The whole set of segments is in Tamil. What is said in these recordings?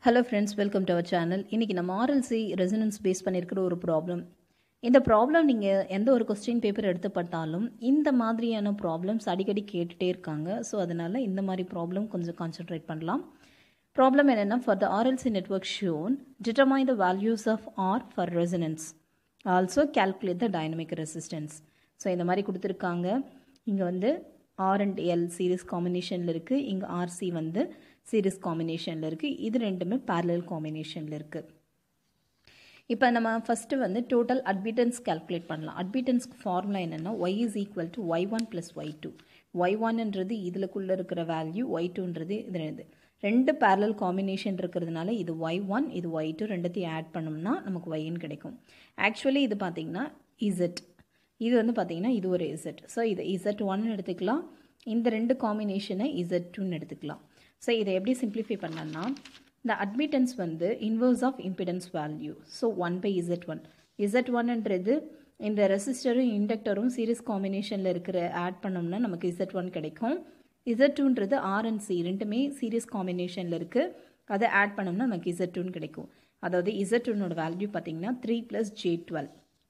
hello friends welcome to our channel இன்றைக்கி நம்ம ஆர்எல்சி ரெசனன்ஸ் பேஸ் பண்ணியிருக்கிற ஒரு ப்ராப்ளம் இந்த ப்ராப்ளம் நீங்கள் எந்த ஒரு கொஸ்டின் பேப்பர் எடுத்து பார்த்தாலும் இந்த மாதிரியான ப்ராப்ளம்ஸ் அடிக்கடி கேட்டுகிட்டே இருக்காங்க ஸோ அதனால் இந்த மாதிரி ப்ராப்ளம் கொஞ்சம் கான்சென்ட்ரேட் பண்ணலாம் ப்ராப்ளம் என்னென்னா for the RLC network shown determine the values of R for resonance also calculate the dynamic resistance so இந்த மாதிரி கொடுத்துருக்காங்க இங்கே வந்து ஆர் அண்ட் எல் சீரிஸ் காம்பினேஷனில் இருக்குது இங்கே ஆர்சி வந்து சீரிஸ் காம்பினேஷனில் இருக்குது இது ரெண்டுமே parallel காம்பினேஷனில் இருக்குது இப்போ நம்ம ஃபஸ்ட்டு வந்து டோட்டல் அட்மிட்டன்ஸ் கால்குலேட் பண்ணலாம் அட்மிட்டன்ஸ்க்கு ஃபார்முலா என்னென்னா Y is equal to Y one plus Y two Y ஒன்ன்றது இதுலக்குள்ளே இருக்கிற வேல்யூ ஒய் டூன்றது இது ரெண்டு ரெண்டு parallel காம்பினேஷன் இருக்கிறதுனால இது ஒய் ஒன் இது ஒய் டூ ரெண்டுத்தையும் ஆட் பண்ணோம்னா நமக்கு ஒய்ன்னு கிடைக்கும் ஆக்சுவலி இது பார்த்தீங்கன்னா இசட் இது வந்து பார்த்தீங்கன்னா இது ஒரு இசட் ஸோ இது இசட் ஒன்னு எடுத்துக்கலாம் இந்த ரெண்டு காம்பினேஷனை இசட் டூன்னு எடுத்துக்கலாம் ஸோ இதை எப்படி சிம்பிளிஃபை பண்ணலாம்னா இந்த அட்மிட்டன்ஸ் வந்து inverse of impedance value so one by Z one Z ஒன்ன்றது இந்த ரெசிஸ்டரும் இண்டக்டரும் சீரிஸ் காம்பினேஷனில் இருக்கிற ஆட் பண்ணோம்னா நமக்கு இசட் ஒன் கிடைக்கும் இசட் டூன்றது ஆர் அண்ட் சி ரெண்டுமே சீரிஸ் காம்பினேஷனில் இருக்குது அதை ஆட் பண்ணோம்னா நமக்கு இசட் டூன்னு கிடைக்கும் அதாவது இசட் டூனோட வேல்யூ பார்த்தீங்கன்னா three plus J twelve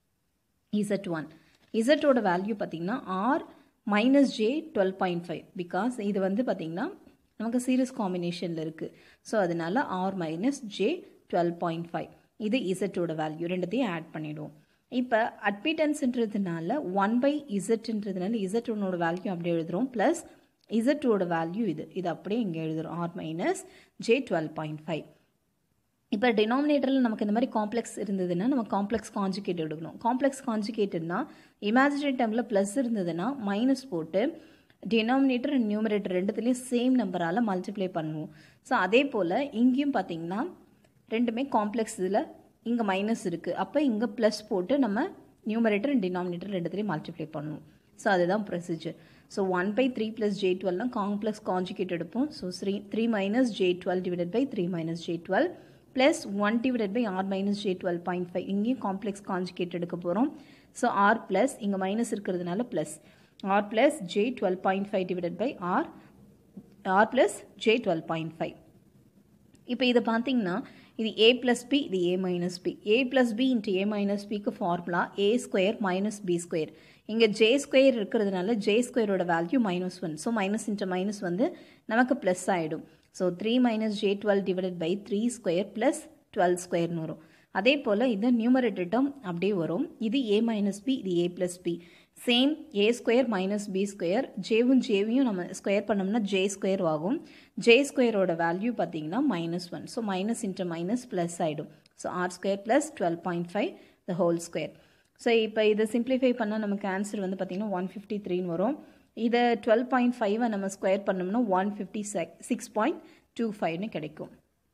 Z one இசட்டோட வேல்யூ பார்த்தீங்கன்னா R minus J twelve point five because இது வந்து பார்த்தீங்கன்னா நமக்கு சீரிஸ் காம்பினேஷனில் இருக்குது ஸோ அதனால R minus J twelve point five இது இசட்டோட வேல்யூ ரெண்டுத்தையும் ஆட் பண்ணிவிடுவோம் இப்போ அட்மிட்டன்ஸ்ன்றதுனால ஒன் பை இசட்ன்றதுனால இசட் ஒன்னோட வேல்யூ அப்படியே எழுதுகிறோம் ப்ளஸ் இசட்டோட வேல்யூ இது இது அப்படியே இங்கே எழுதுகிறோம் R minus J twelve point five இப்போ டினாமினேட்டரில் நமக்கு இந்த மாதிரி காம்ப்ளெக்ஸ் இருந்ததுன்னா நம்ம காம்ப்ளெக்ஸ் காஞ்சுகேட் எடுக்கணும் காம்ப்ளெக்ஸ் காஞ்சுகேட்டுன்னா இமேஜினரி டேர்மில் ப்ளஸ் இருந்ததுன்னா மைனஸ் போட்டு டினாமினேட்டர் அண்ட் நியூமரேட்டர் ரெண்டுத்துலேயும் சேம் நம்பரால் மல்டிப்ளை பண்ணுவோம் ஸோ அதே போல் இங்கேயும் பார்த்தீங்கன்னா ரெண்டுமே காம்ப்ளெக்ஸ் இதில் இங்கே மைனஸ் இருக்குது அப்போ இங்கே ப்ளஸ் போட்டு நம்ம நியூமரேட்டர் அண்ட் டினாமினேட்டர் ரெண்டுத்துலேயும் மல்டிப்ளை பண்ணுவோம் ஸோ அதுதான் procedure so one by three plus J டுவெல்னா காம்ப்ளெக்ஸ் காஞ்சுகேட் எடுப்போம் so three three minus J twelve divided by three minus J twelve plus one divided by R minus J twelve point five இங்கேயும் காம்ப்ளெக்ஸ் காஞ்சுகேட் எடுக்க போகிறோம் ஸோ ஆர் ப்ளஸ் இங்கே மைனஸ் இருக்கிறதுனால plus R plus J twelve point five divided by R R plus J twelve point five இப்போ இதை பார்த்தீங்கன்னா இது ஏ ப்ளஸ் பி இது A minus B A plus B into A minus பிக்கு formula A square minus B square இங்கே ஜே ஸ்கொயர் இருக்கிறதுனால ஜே ஸ்கொயரோட value minus one so minus into minus வந்து நமக்கு ப்ளஸ் ஆகிடும் so three minus J twelve divided by three square plus twelve ஸ்கொயர்னு வரும் அதே போல் இது நியூமரேட்டர் டேர்ம் அப்படியே வரும் இது ஏ மைனஸ் பி இது A plus B same A square minus B square ஜேவும் ஜேவையும் நம்ம ஸ்கொயர் பண்ணோம்னா ஜே ஸ்கொயர் ஆகும் ஜே ஸ்கொயரோட வேல்யூ பார்த்தீங்கன்னா minus one so minus into minus plus ஆகிடும் so R square plus twelve point five the whole square so இப்போ இதை சிம்பிளிஃபை பண்ணால் நமக்கு ஆன்சர் வந்து பார்த்திங்கன்னா ஒன் ஃபிஃப்டி த்ரீன்னு வரும் இதை டுவெல் பாயிண்ட் ஃபைவை நம்ம ஸ்கொயர் பண்ணோம்னா one fifty six point two ஃபைவ்னு கிடைக்கும்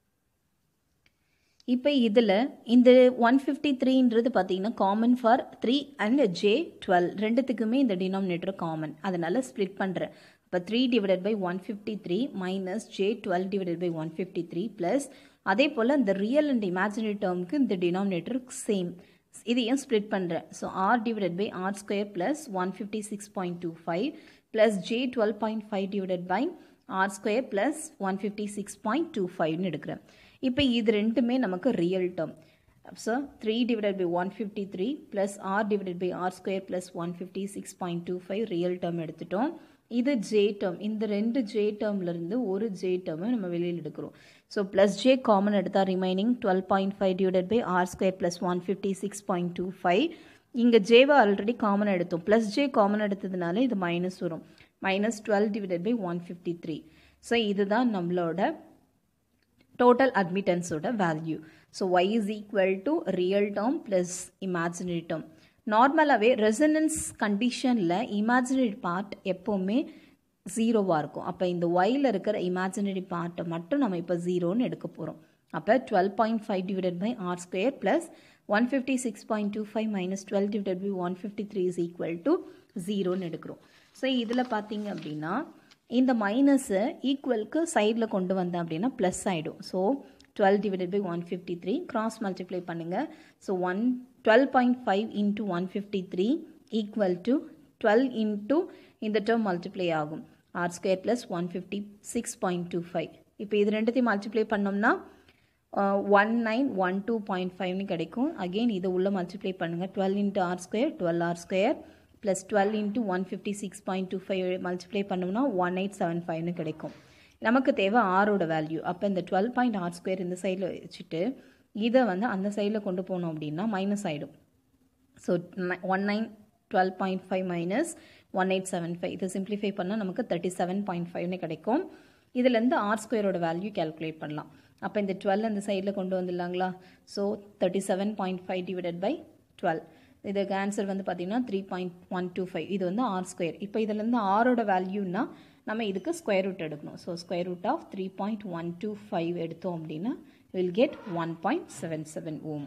இப்போ இதில் இந்த ஒன் ஃபிஃப்டி த்ரீன்றது பார்த்தீங்கன்னா common for three and J twelve ரெண்டுத்துக்குமே இந்த டினாமினேட்டர் காமன் அதனால் ஸ்ப்ளிட் பண்ணுறேன் இப்போ three divided by one fifty three minus J twelve divided by one fifty three plus அதே போல் இந்த ரியல் அண்ட் இமேஜினரி டேர்முக்கு இந்த டினாமினேட்டர் சேம் இதையும் ஸ்ப்ளிட் பண்ணுறேன் so R divided by R square plus one fifty six point two five plus J twelve point five divided by R square plus one fifty six point two ஃபைவ்னு எடுக்கிறேன் இப்போ இது ரெண்டுமே நமக்கு real term so three divided by one fifty three plus R divided by R square plus one fifty six point two five real term எடுத்துட்டோம் இது ஜே டேர்ம் இந்த ரெண்டு ஜே டேர்ம்லேருந்து ஒரு ஜே டேர்மை நம்ம வெளியில் எடுக்கிறோம் ஸோ ப்ளஸ் ஜே காமன் எடுத்தால் remaining twelve point five divided by R square plus one fifty six point two five இங்கே ஜேவை ஆல்ரெடி காமன் எடுத்தோம் ப்ளஸ் ஜே காமன் எடுத்ததுனால இது மைனஸ் வரும் minus twelve divided by one fifty three so இதுதான் நம்மளோட டோட்டல் அட்மிட்டன்ஸோட value so Y is equal to real term plus imaginary term நார்மலாகவே ரெசனன்ஸ் கண்டிஷனில் இமேஜினரி பார்ட் எப்போவுமே ஜீரோவாக இருக்கும் அப்போ இந்த ஒயில் இருக்கிற இமேஜினரி பார்ட்டை மட்டும் நம்ம இப்போ ஜீரோன்னு எடுக்க போகிறோம் அப்போ twelve point five divided by R square plus one fifty six point two five minus twelve divided by one fifty three is equal to ஜீரோன்னு எடுக்கிறோம் ஸோ இதில் பார்த்தீங்க அப்படின்னா இந்த மைனஸை ஈக்குவலுக்கு சைடில் கொண்டு வந்தேன் அப்படின்னா ப்ளஸ் ஆகிடும் so twelve divided by one fifty three cross multiply பண்ணுங்கள் so one twelve point five into one fifty three equal to twelve into இந்த டேர்ம் மல்டிப்ளை ஆகும் R square plus one fifty six point two five இப்போ இது ரெண்டுத்தையும் மல்டிப்ளை பண்ணோம்னா one nine one two point ஃபைவ்னு கிடைக்கும் அகெயின் இதை உள்ளே மல்டிப்ளை பண்ணுங்கள் twelve into R square twelve R square plus twelve into one fifty six point two five multiply பண்ணோம்னா ஒன் எயிட் செவன் ஃபைவ்னு கிடைக்கும் நமக்கு தேவை ஆரோட வேல்யூ அப்போ இந்த டுவெல் பாயிண்ட் ஆர் ஸ்கொயர் இந்த சைடில் வச்சுட்டு இதை வந்து அந்த சைடில் கொண்டு போனோம் அப்படின்னா மைனஸ் ஆகிடும் so one nine twelve point five minus one eight seven five இதை சிம்பிளிஃபை பண்ணால் நமக்கு தேர்ட்டி செவன் பாயிண்ட் ஃபைவ்னு கிடைக்கும் இதுலேருந்து ஆர் ஸ்கொயரோட வேல்யூ கேல்குலேட் பண்ணலாம் அப்போ இந்த டுவெல் அந்த சைடில் கொண்டு வந்துடலாங்களா so thirty seven point five divided by twelve இதுக்கு ஆன்சர் வந்து பார்த்தீங்கன்னா three point one two five இது வந்து ஆர் ஸ்கொயர் இப்போ இதுலேருந்து ஆரோட வேல்யூன்னா நம்ம இதுக்கு ஸ்கொயர் ரூட் எடுக்கணும் so square root of three point one two five எடுத்தோம் அப்படின்னா will get one point seven seven ohm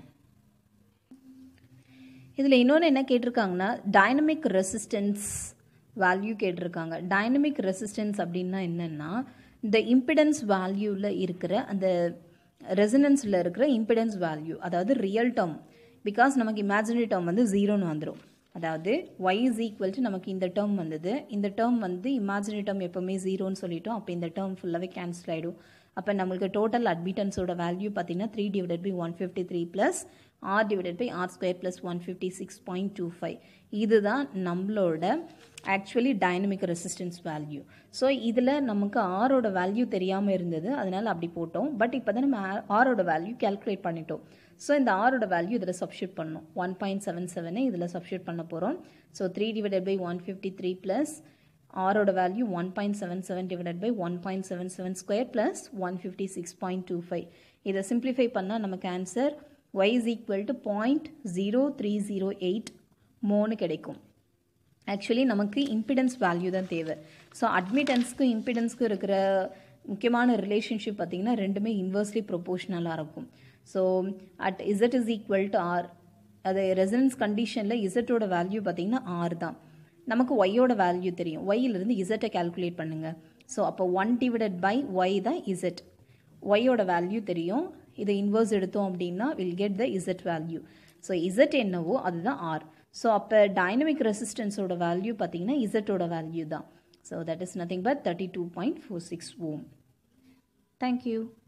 இதில் இன்னொன்று என்ன கேட்டிருக்காங்கன்னா டைனமிக் ரெசிஸ்டன்ஸ் வேல்யூ கேட்டிருக்காங்க டைனமிக் ரெசிஸ்டன்ஸ் அப்படின்னா என்னென்னா இந்த இம்பிடன்ஸ் வேல்யூவில் இருக்கிற அந்த ரெசனன்ஸில் இருக்கிற இம்பிடன்ஸ் வேல்யூ அதாவது ரியல் டேர்ம் பிகாஸ் நமக்கு இமேஜினரி டேர்ம் வந்து ஜீரோன்னு வந்துடும் அதாவது ஒய் இஸ் ஈக்குவல் டு நமக்கு இந்த டேர்ம் வந்தது இந்த டேர்ம் வந்து இமேஜினரி டேர்ம் எப்போவுமே ஜீரோன்னு சொல்லிட்டோம் அப்போ இந்த டேர்ம் ஃபுல்லாகவே கேன்சல் ஆகிடும் அப்போ நம்மளுக்கு டோட்டல் அட்மிட்டன்ஸோட வேல்யூ பார்த்தீங்கன்னா three divided by one fifty three plus R divided by R square plus one fifty six point two five இதுதான் நம்மளோட actually dynamic resistance value so இதில் நமக்கு ஆரோட வேல்யூ தெரியாமல் இருந்தது அதனால் அப்படி போட்டோம் பட் இப்போ தான் நம்ம ஆரோட வேல்யூ கேல்குலேட் பண்ணிட்டோம் ஸோ இந்த ஆரோட வேல்யூ இதில் சப்ஸ்டியூட் பண்ணணும் ஒன் பாயிண்ட் செவன் செவனை இதில் சப்ஸ்டியூட் பண்ண போகிறோம் so three divided by one fifty three plus ஆரோட value one point seven seven divided by one point seven seven square plus one fifty six point two five இதை சிம்பிளிஃபை பண்ணால் நமக்கு answer Y is equal to point zero three zero eight மோன்னு கிடைக்கும் ஆக்சுவலி நமக்கு இம்பிடன்ஸ் வேல்யூ தான் தேவை ஸோ அட்மிட்டன்ஸ்க்கும் இம்பிடன்ஸ்க்கும் இருக்கிற முக்கியமான ரிலேஷன்ஷிப் பார்த்திங்கன்னா ரெண்டுமே இன்வெர்ஸ்லி ப்ரொபோஷ்னலாக இருக்கும் so at Z is equal to R அது ரெசனன்ஸ் கண்டிஷனில் இசட்டோட வேல்யூ பார்த்திங்கன்னா ஆர் தான் நமக்கு ஒய்யோட வேல்யூ தெரியும் ஒய்யிலிருந்து இசட்டை கால்குலேட் பண்ணுங்கள் ஸோ அப்போ ஒன் டிவைடட் பை ஒய் தான் இசட் ஒய்யோட வேல்யூ தெரியும் இதை இன்வர்ஸ் எடுத்தோம் அப்படின்னா will get the Z value so Z என்னவோ அதுதான் ஆர் ஸோ அப்போ டைனமிக் ரெசிஸ்டன்ஸோட வேல்யூ பார்த்தீங்கன்னா இசட்டோட வேல்யூ தான் so that is nothing but thirty two point four six ohm thank you